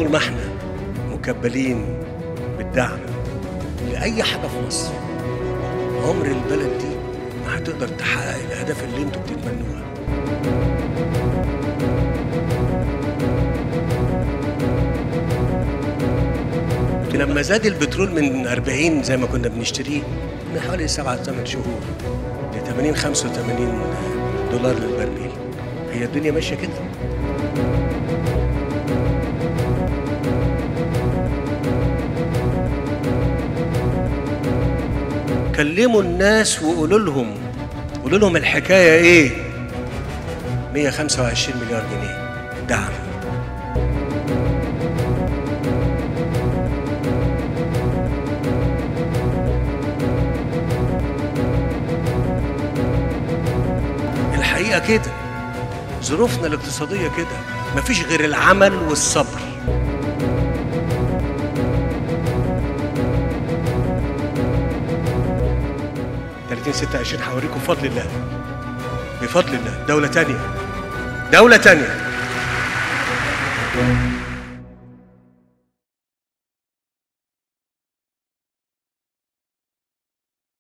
طول ما احنا مكبلين بالدعم لأي حاجة في مصر عمر البلد دي ما هتقدر تحقق الأهداف اللي انتوا بتتمنوها لما زاد البترول من 40 زي ما كنا بنشتريه من حوالي 7 8 شهور ل 80 85 دولار للبرميل هي الدنيا ماشيه كده كلموا الناس وقولوا لهم قولوا لهم الحكايه ايه 125 مليار جنيه دعم الحقيقه كده ظروفنا الاقتصاديه كده مفيش غير العمل والصبر تلاتين ستة عشرين هوريكم بفضل الله بفضل الله دولة تانية دولة تانية